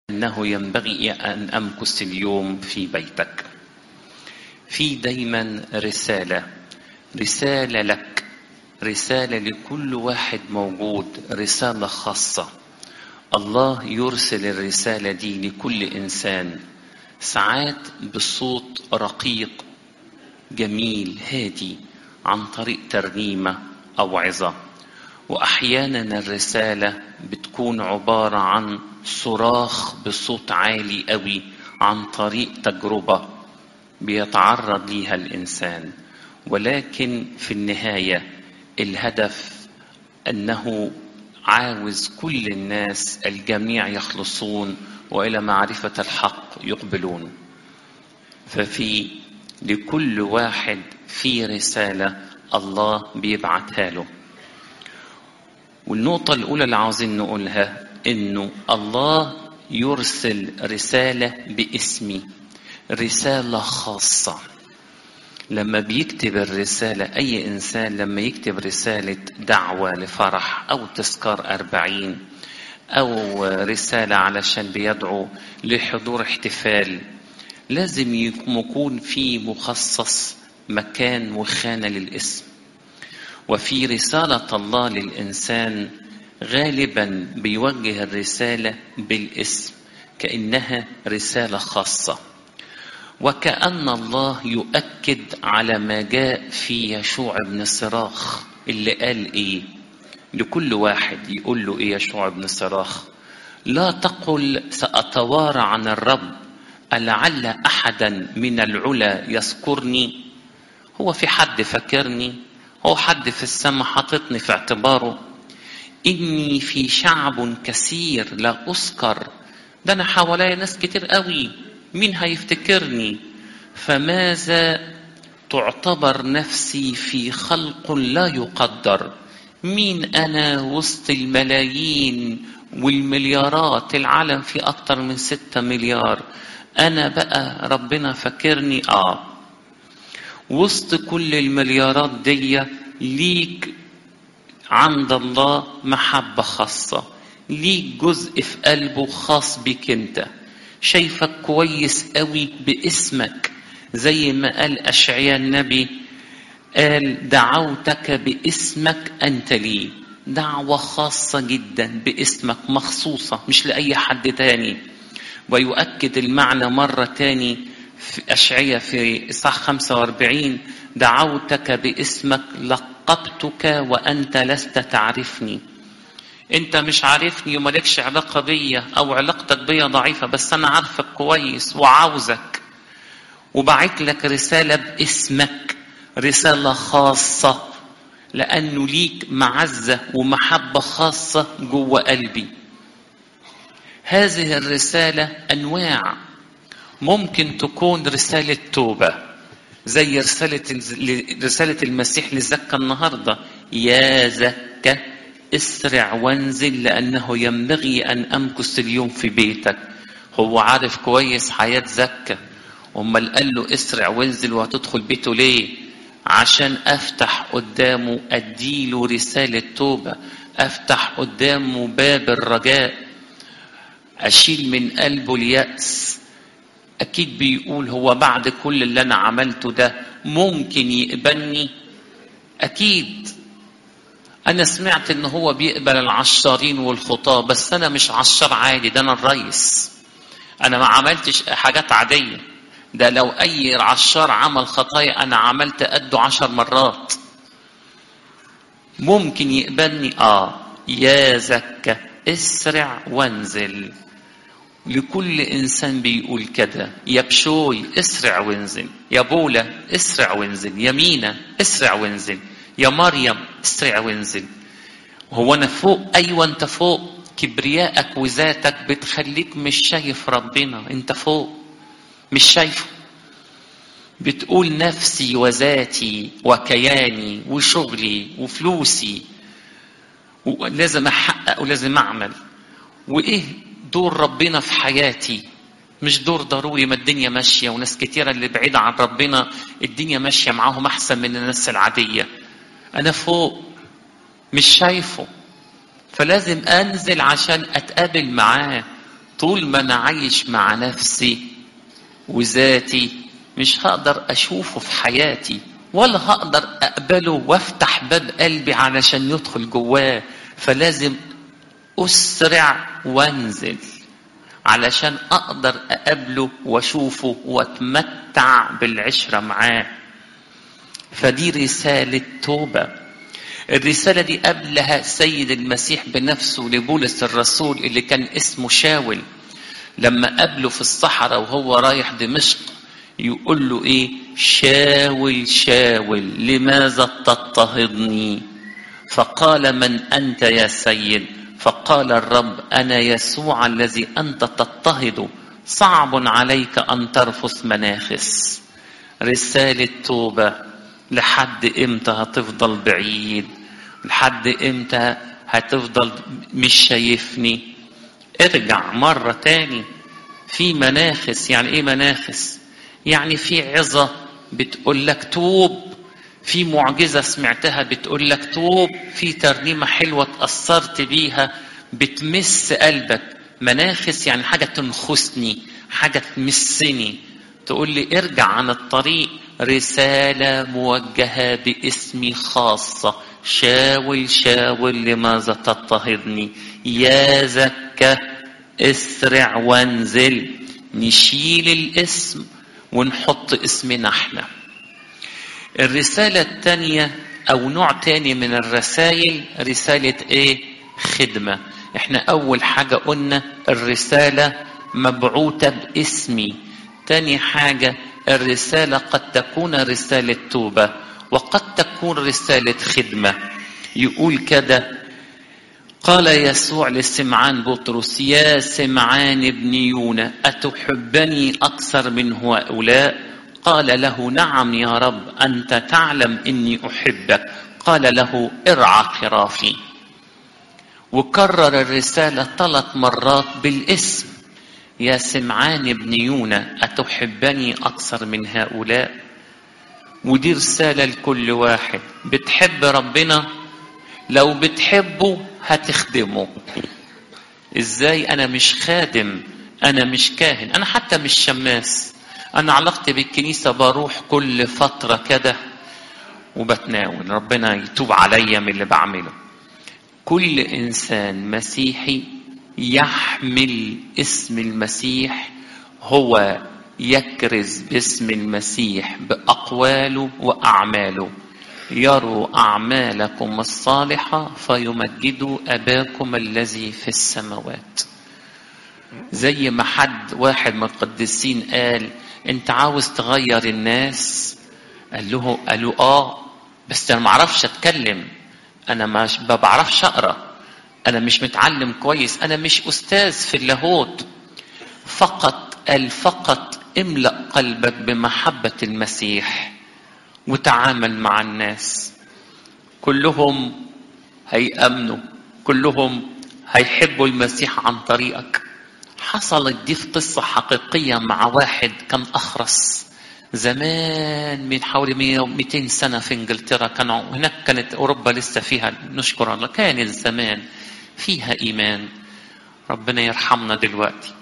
أنه ينبغي أن أمكث اليوم في بيتك في دايما رسالة رسالة لك رسالة لكل واحد موجود رسالة خاصة الله يرسل الرسالة دي لكل إنسان ساعات بصوت رقيق جميل هادي عن طريق ترنيمة أو عظة وأحيانا الرسالة بتكون عبارة عن صراخ بصوت عالي قوي عن طريق تجربة بيتعرض ليها الإنسان ولكن في النهاية الهدف أنه عاوز كل الناس الجميع يخلصون والى معرفه الحق يقبلون ففي لكل واحد في رساله الله بيبعتها له والنقطه الاولى اللي عاوزين نقولها انه الله يرسل رساله باسمي رساله خاصه لما بيكتب الرسالة أي إنسان لما يكتب رسالة دعوة لفرح أو تذكار أربعين أو رسالة علشان بيدعو لحضور احتفال لازم يكون في مخصص مكان وخانة للاسم وفي رسالة الله للإنسان غالبا بيوجه الرسالة بالاسم كأنها رسالة خاصة وكأن الله يؤكد على ما جاء في يشوع بن صراخ اللي قال ايه لكل واحد يقول له ايه يشوع بن صراخ لا تقل سأتوارى عن الرب ألعل أحدا من العلا يذكرني هو في حد فاكرني هو حد في السماء حاططني في اعتباره إني في شعب كثير لا أذكر ده أنا حواليا ناس كتير قوي مين هيفتكرني فماذا تعتبر نفسي في خلق لا يقدر مين انا وسط الملايين والمليارات العالم فيه اكتر من ستة مليار انا بقى ربنا فاكرني اه وسط كل المليارات دي ليك عند الله محبة خاصة ليك جزء في قلبه خاص بك انت شايفك كويس قوي باسمك زي ما قال أشعياء النبي قال دعوتك باسمك أنت لي دعوة خاصة جدا باسمك مخصوصة مش لأي حد تاني ويؤكد المعنى مرة تاني في أشعية في إصحاح 45 دعوتك باسمك لقبتك وأنت لست تعرفني انت مش عارفني ومالكش علاقة بيا او علاقتك بيا ضعيفة بس انا عارفك كويس وعاوزك وبعت لك رسالة باسمك رسالة خاصة لأنه ليك معزة ومحبة خاصة جوه قلبي هذه الرسالة أنواع ممكن تكون رسالة توبة زي رسالة رسالة المسيح لزكى النهاردة يا زكى اسرع وانزل لأنه ينبغي أن أمكث اليوم في بيتك هو عارف كويس حياة زكى أمال قال له اسرع وانزل وهتدخل بيته ليه عشان أفتح قدامه أديله رسالة توبة أفتح قدامه باب الرجاء أشيل من قلبه اليأس أكيد بيقول هو بعد كل اللي أنا عملته ده ممكن يقبلني أكيد أنا سمعت إن هو بيقبل العشارين والخطاة بس أنا مش عشار عادي ده أنا الريس أنا ما عملتش حاجات عادية ده لو أي عشار عمل خطايا أنا عملت قده عشر مرات ممكن يقبلني آه يا زكى اسرع وانزل لكل إنسان بيقول كده يا بشوي اسرع وانزل يا بولا اسرع وانزل يا مينا اسرع وانزل يا مريم اسرع وانزل هو انا فوق ايوه انت فوق كبريائك وذاتك بتخليك مش شايف ربنا انت فوق مش شايفه بتقول نفسي وذاتي وكياني وشغلي وفلوسي ولازم احقق ولازم اعمل وايه دور ربنا في حياتي مش دور ضروري ما الدنيا ماشيه وناس كتيره اللي بعيده عن ربنا الدنيا ماشيه معاهم احسن من الناس العاديه انا فوق مش شايفه فلازم انزل عشان اتقابل معاه طول ما انا عايش مع نفسي وذاتي مش هقدر اشوفه في حياتي ولا هقدر اقبله وافتح باب قلبي علشان يدخل جواه فلازم اسرع وانزل علشان اقدر اقابله واشوفه واتمتع بالعشره معاه فدي رساله توبه الرساله دي قبلها سيد المسيح بنفسه لبولس الرسول اللي كان اسمه شاول لما قابله في الصحراء وهو رايح دمشق يقول له ايه شاول شاول لماذا تضطهدني فقال من انت يا سيد فقال الرب انا يسوع الذي انت تضطهد صعب عليك ان ترفث مناخس رساله توبه لحد امتى هتفضل بعيد لحد امتى هتفضل مش شايفني ارجع مرة تاني في مناخس يعني ايه مناخس يعني في عظة بتقول لك توب في معجزة سمعتها بتقول لك توب في ترنيمة حلوة تأثرت بيها بتمس قلبك مناخس يعني حاجة تنخسني حاجة تمسني تقول لي ارجع عن الطريق رسالة موجهة باسمي خاصة شاول شاول لماذا تضطهدني يا زكى اسرع وانزل نشيل الاسم ونحط اسمنا احنا الرسالة الثانية أو نوع تاني من الرسائل رسالة إيه؟ خدمة إحنا أول حاجة قلنا الرسالة مبعوثة باسمي تاني حاجة الرسالة قد تكون رسالة توبة وقد تكون رسالة خدمة يقول كده قال يسوع لسمعان بطرس يا سمعان ابن يونا أتحبني أكثر من هؤلاء قال له نعم يا رب أنت تعلم إني أحبك قال له ارعى خرافي وكرر الرسالة ثلاث مرات بالاسم يا سمعان ابن يونا أتحبني أكثر من هؤلاء ودي رسالة لكل واحد بتحب ربنا لو بتحبه هتخدمه ازاي انا مش خادم انا مش كاهن انا حتى مش شماس انا علاقتي بالكنيسة بروح كل فترة كده وبتناول ربنا يتوب عليا من اللي بعمله كل انسان مسيحي يحمل اسم المسيح هو يكرز باسم المسيح باقواله واعماله يروا اعمالكم الصالحه فيمجدوا اباكم الذي في السماوات زي ما حد واحد من القديسين قال انت عاوز تغير الناس قال له قالوا اه بس انا ما اعرفش اتكلم انا مش ما بعرفش اقرا انا مش متعلم كويس انا مش استاذ في اللاهوت فقط قال فقط املا قلبك بمحبه المسيح وتعامل مع الناس كلهم هيأمنوا كلهم هيحبوا المسيح عن طريقك حصلت دي في قصة حقيقية مع واحد كان أخرس زمان من حوالي 100 200 سنة في إنجلترا كانوا هناك كانت أوروبا لسه فيها نشكر الله كان زمان فيها إيمان ربنا يرحمنا دلوقتي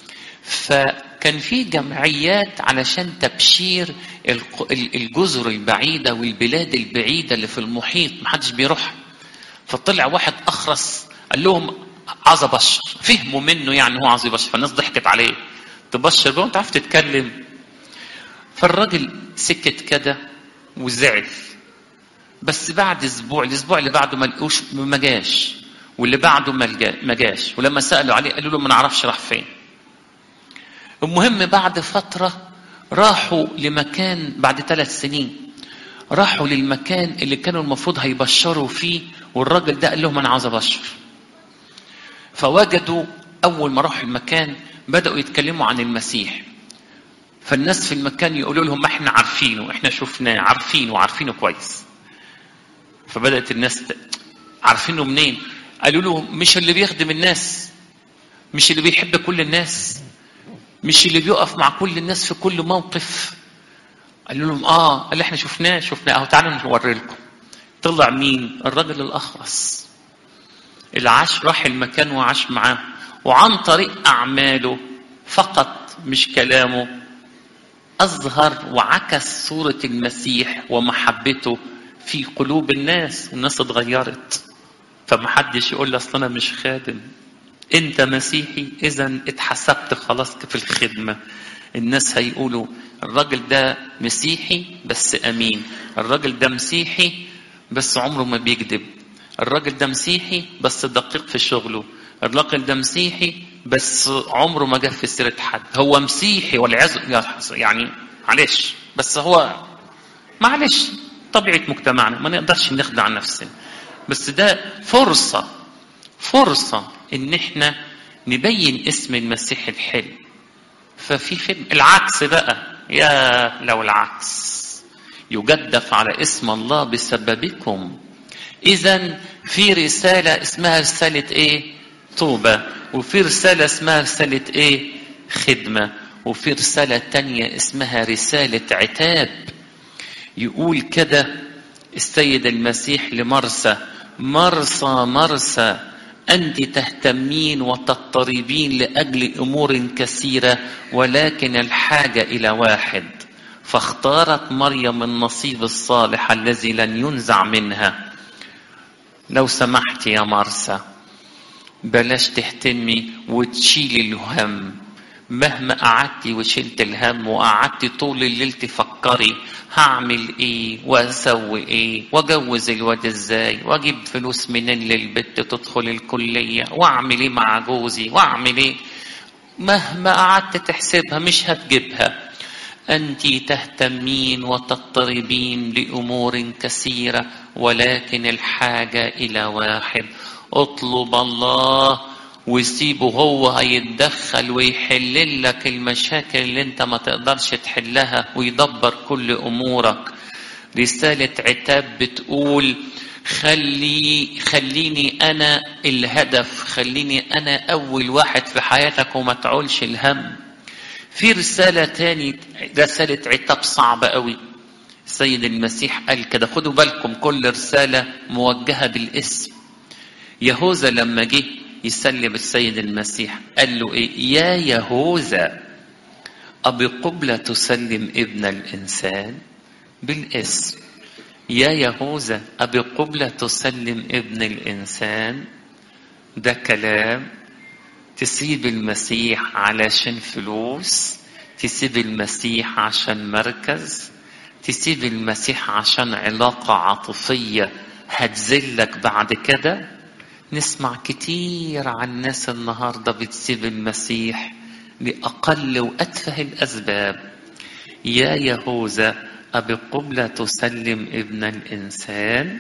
فكان في جمعيات علشان تبشير الجزر البعيدة والبلاد البعيدة اللي في المحيط محدش بيروح فطلع واحد أخرس قال لهم عايز أبشر فهموا منه يعني هو عايز يبشر فالناس ضحكت عليه تبشر بقى وانت عارف تتكلم فالراجل سكت كده وزعل بس بعد اسبوع الاسبوع اللي بعده ما لقوش ما جاش واللي بعده ما جاش ولما سالوا عليه قالوا له ما نعرفش راح فين المهم بعد فترة راحوا لمكان بعد ثلاث سنين راحوا للمكان اللي كانوا المفروض هيبشروا فيه والراجل ده قال لهم انا عاوز ابشر فوجدوا اول ما راحوا المكان بداوا يتكلموا عن المسيح فالناس في المكان يقولوا لهم ما احنا عارفينه احنا شفناه عارفينه وعارفينه كويس فبدات الناس عارفينه منين قالوا له مش اللي بيخدم الناس مش اللي بيحب كل الناس مش اللي بيقف مع كل الناس في كل موقف قالوا لهم اه قال احنا شفناه شفناه اهو تعالوا نوري لكم طلع مين الراجل الاخرس اللي عاش راح المكان وعاش معاه وعن طريق أعماله فقط مش كلامه أظهر وعكس صورة المسيح ومحبته في قلوب الناس والناس اتغيرت فمحدش يقول لي أصل أنا مش خادم أنت مسيحي إذا اتحسبت خلاص في الخدمة الناس هيقولوا الراجل ده مسيحي بس أمين الراجل ده مسيحي بس عمره ما بيكذب الراجل ده مسيحي بس دقيق في شغله الراجل ده مسيحي بس عمره ما جه في سيرة حد هو مسيحي والعياذ يعني معلش بس هو معلش طبيعة مجتمعنا ما نقدرش نخدع نفسنا بس ده فرصة فرصة ان احنا نبين اسم المسيح الحلو ففي خدمة العكس بقى يا لو العكس يجدف على اسم الله بسببكم اذا في رسالة اسمها رسالة ايه توبة وفي رسالة اسمها رسالة ايه خدمة وفي رسالة تانية اسمها رسالة عتاب يقول كده السيد المسيح لمرسى مرسى مرسى أنت تهتمين وتضطربين لأجل أمور كثيرة ولكن الحاجة إلى واحد فاختارت مريم النصيب الصالح الذي لن ينزع منها لو سمحت يا مرسى بلاش تهتمي وتشيلي الهم مهما قعدتي وشلت الهم وقعدتي طول الليل تفكري هعمل ايه واسوي ايه واجوز الواد ازاي واجيب فلوس منين للبت تدخل الكليه واعمل ايه مع جوزي واعمل ايه مهما قعدت تحسبها مش هتجيبها انت تهتمين وتضطربين لامور كثيره ولكن الحاجه الى واحد اطلب الله وسيبه هو هيتدخل ويحل لك المشاكل اللي انت ما تقدرش تحلها ويدبر كل امورك رسالة عتاب بتقول خلي خليني انا الهدف خليني انا اول واحد في حياتك وما تعولش الهم في رسالة تاني رسالة عتاب صعبة قوي السيد المسيح قال كده خدوا بالكم كل رسالة موجهة بالاسم يهوذا لما جه يسلم السيد المسيح قال له ايه يا يهوذا أبي قبلة تسلم ابن الإنسان بالاسم يا يهوذا أبي قبلة تسلم ابن الإنسان ده كلام تسيب المسيح علشان فلوس تسيب المسيح عشان مركز تسيب المسيح عشان علاقة عاطفية هتذلك بعد كده نسمع كتير عن ناس النهارده بتسيب المسيح لأقل وأتفه الأسباب يا يهوذا أبي قبلة تسلم ابن الإنسان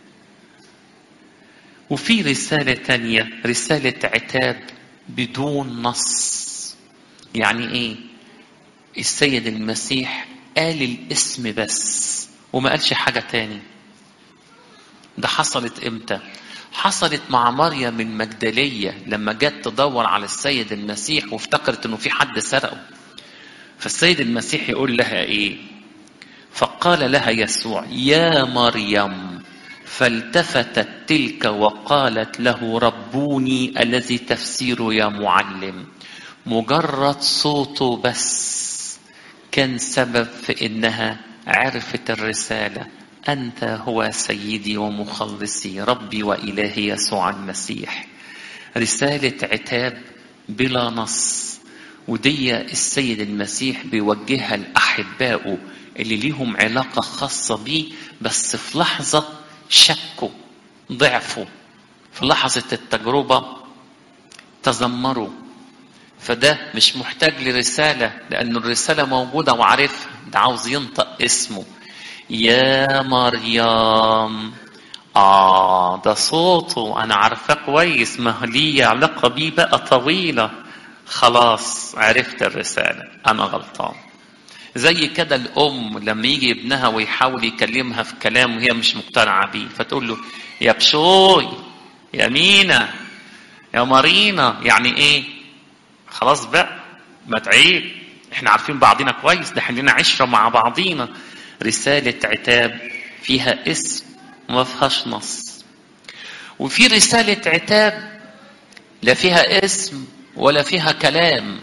وفي رسالة تانية رسالة عتاب بدون نص يعني إيه السيد المسيح قال الاسم بس وما قالش حاجة تاني ده حصلت امتى حصلت مع مريم المجدلية لما جت تدور على السيد المسيح وافتكرت انه في حد سرقه فالسيد المسيح يقول لها ايه فقال لها يسوع يا مريم فالتفتت تلك وقالت له ربوني الذي تفسيره يا معلم مجرد صوته بس كان سبب في انها عرفت الرساله أنت هو سيدي ومخلصي ربي وإلهي يسوع المسيح رسالة عتاب بلا نص ودي السيد المسيح بيوجهها لأحبائه اللي ليهم علاقة خاصة بيه بس في لحظة شكوا ضعفوا في لحظة التجربة تذمروا فده مش محتاج لرسالة لأن الرسالة موجودة وعارفها ده عاوز ينطق اسمه يا مريم آه ده صوته أنا عارفاه كويس ما لي علاقة بيه بقى طويلة خلاص عرفت الرسالة أنا غلطان زي كده الأم لما يجي ابنها ويحاول يكلمها في كلام وهي مش مقتنعة بيه فتقول له يا بشوي يا مينا يا مارينا يعني إيه خلاص بقى ما تعيب احنا عارفين بعضينا كويس ده احنا لنا عشرة مع بعضينا رسالة عتاب فيها اسم وما فيهاش نص وفي رسالة عتاب لا فيها اسم ولا فيها كلام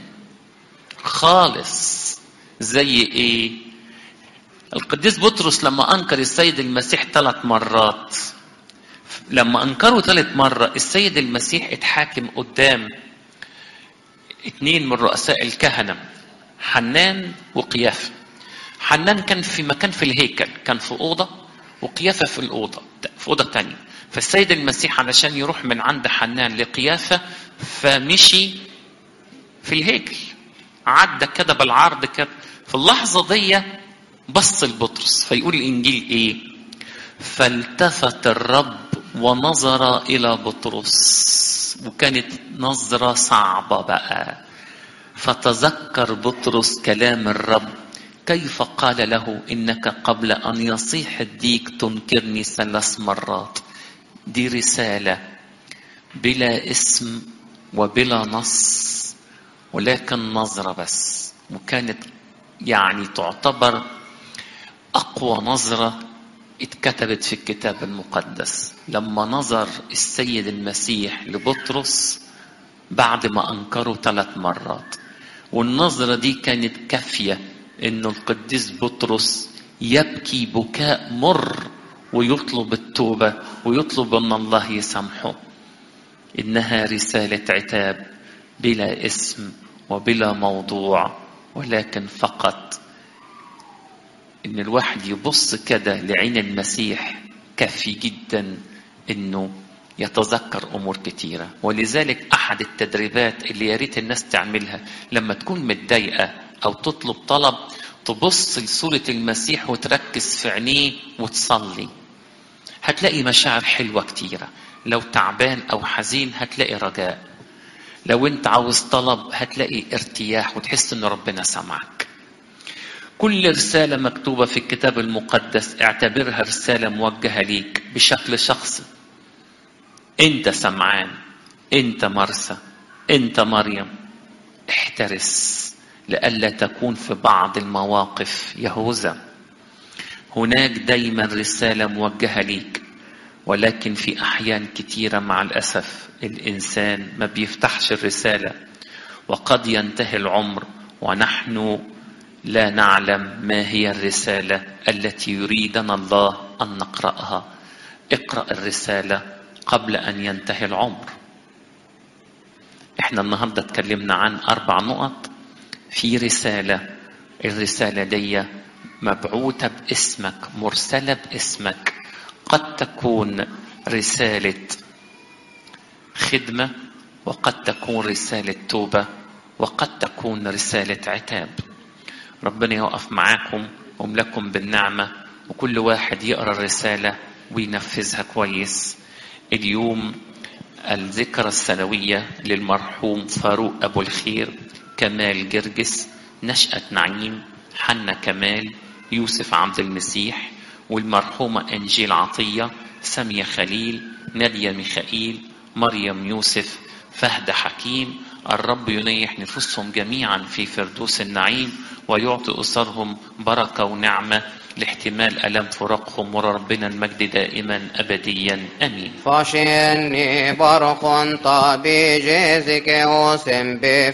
خالص زي ايه القديس بطرس لما انكر السيد المسيح ثلاث مرات لما انكروا ثالث مرة السيد المسيح اتحاكم قدام اتنين من رؤساء الكهنة حنان وقيافة حنان كان في مكان في الهيكل كان في أوضة وقيافة في الأوضة في أوضة تانية فالسيد المسيح علشان يروح من عند حنان لقيافة فمشي في الهيكل عدى كده بالعرض كده في اللحظة دي بص لبطرس فيقول الإنجيل إيه فالتفت الرب ونظر إلى بطرس وكانت نظرة صعبة بقى فتذكر بطرس كلام الرب كيف قال له إنك قبل أن يصيح الديك تنكرني ثلاث مرات دي رسالة بلا اسم وبلا نص ولكن نظرة بس وكانت يعني تعتبر أقوى نظرة اتكتبت في الكتاب المقدس لما نظر السيد المسيح لبطرس بعد ما أنكره ثلاث مرات والنظرة دي كانت كافية إنه القديس بطرس يبكي بكاء مر ويطلب التوبة ويطلب أن الله يسامحه إنها رسالة عتاب بلا اسم وبلا موضوع ولكن فقط ان الواحد يبص كده لعين المسيح كافي جدا انه يتذكر امور كتيره ولذلك احد التدريبات اللي يا ريت الناس تعملها لما تكون متضايقه او تطلب طلب تبص لصوره المسيح وتركز في عينيه وتصلي هتلاقي مشاعر حلوه كتيره لو تعبان او حزين هتلاقي رجاء لو انت عاوز طلب هتلاقي ارتياح وتحس ان ربنا سمعك كل رسالة مكتوبة في الكتاب المقدس اعتبرها رسالة موجهة ليك بشكل شخصي انت سمعان انت مرسى انت مريم احترس لئلا تكون في بعض المواقف يهوذا هناك دايما رسالة موجهة ليك ولكن في أحيان كتيرة مع الأسف الإنسان ما بيفتحش الرسالة وقد ينتهي العمر ونحن لا نعلم ما هي الرسالة التي يريدنا الله أن نقرأها اقرأ الرسالة قبل أن ينتهي العمر احنا النهاردة اتكلمنا عن أربع نقط في رسالة الرسالة دي مبعوثة باسمك مرسلة باسمك قد تكون رسالة خدمة وقد تكون رسالة توبة وقد تكون رسالة عتاب ربنا يقف معاكم وملكم بالنعمة وكل واحد يقرأ الرسالة وينفذها كويس اليوم الذكرى السنوية للمرحوم فاروق أبو الخير كمال جرجس نشأة نعيم حنا كمال يوسف عبد المسيح والمرحومة أنجيل عطية سامية خليل نادية ميخائيل مريم يوسف فهد حكيم الرب ينيح نفوسهم جميعا في فردوس النعيم ويعطي أسرهم بركة ونعمة لاحتمال ألم فراقهم وربنا المجد دائما أبديا أمين فاشني برق طبي جيزك وسم